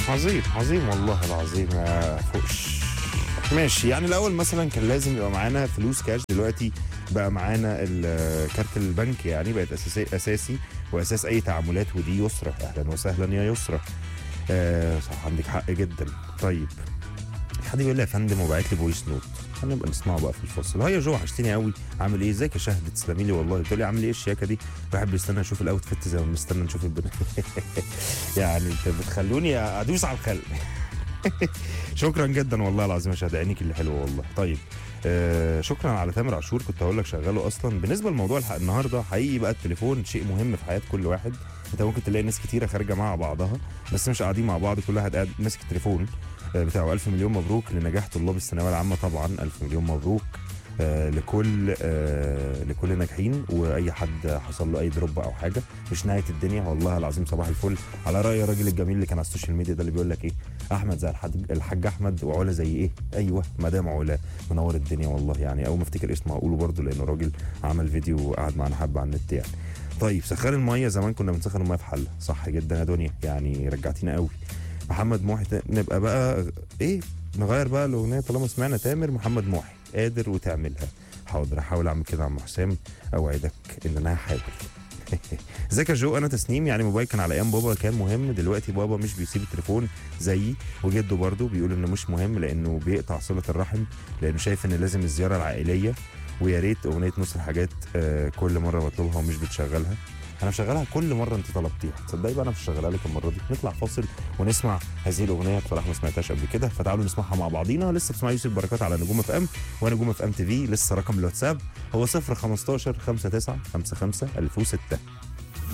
عظيم عظيم والله العظيم يا فوقش ماشي يعني الاول مثلا كان لازم يبقى معانا فلوس كاش دلوقتي بقى معانا ال- كارت البنك يعني بقت اساسي اساسي واساس اي تعاملات ودي يسرى اهلا وسهلا يا يسرى آه صح عندك حق جدا طيب حد بيقول لي يا فندم وبعت لي فويس نوت هنبقى نسمعه بقى في الفصل هيا جو وحشتني قوي عامل ايه ازيك يا شهد تسلمي لي والله بتقول لي عامل ايه الشياكه دي الواحد بيستنى يشوف الاوتفيت زي ما بنستنى نشوف البنات يعني انت بتخلوني ادوس على الخلق شكرا جدا والله العظيم يا شهد عينيك اللي حلوه والله طيب آه شكرا على تامر عاشور كنت هقول لك شغله اصلا بالنسبه لموضوع الحق النهارده حقيقي بقى التليفون شيء مهم في حياه كل واحد انت ممكن تلاقي ناس كتيره خارجه مع بعضها بس مش قاعدين مع بعض كل واحد قاعد ماسك التليفون آه، بتاعه ألف مليون مبروك لنجاح طلاب الثانويه العامه طبعا ألف مليون مبروك آه لكل آه لكل ناجحين واي حد حصل له اي دروب او حاجه مش نهايه الدنيا والله العظيم صباح الفل على راي الراجل الجميل اللي كان على السوشيال ميديا ده اللي بيقول لك ايه احمد زي الحاج الحاج احمد وعلا زي ايه ايوه مدام علا منور الدنيا والله يعني اول ما افتكر اسمه هقوله برده لانه راجل عمل فيديو وقعد معانا حبه على النت يعني طيب سخان الميه زمان كنا بنسخن الميه في حله صح جدا يا دنيا يعني رجعتينا قوي محمد محي ت- نبقى بقى ايه نغير بقى الاغنيه طالما سمعنا تامر محمد محي قادر وتعملها حاضر هحاول اعمل كده يا عم حسام اوعدك ان انا هحاول ازيك يا جو انا تسنيم يعني موبايل كان على ايام بابا كان مهم دلوقتي بابا مش بيسيب التليفون زيي وجده برضه بيقول انه مش مهم لانه بيقطع صله الرحم لانه شايف ان لازم الزياره العائليه ويا ريت اغنيه نص الحاجات آه كل مره بطلبها ومش بتشغلها انا بشغلها كل مره انت طلبتيها تصدقي بقى انا مش شغالها لك المره دي نطلع فاصل ونسمع هذه الاغنيه بصراحه ما سمعتهاش قبل كده فتعالوا نسمعها مع بعضينا لسه بتسمع يوسف بركات على نجوم اف ام ونجوم اف ام تي في لسه رقم الواتساب هو 0 15 59 55 1006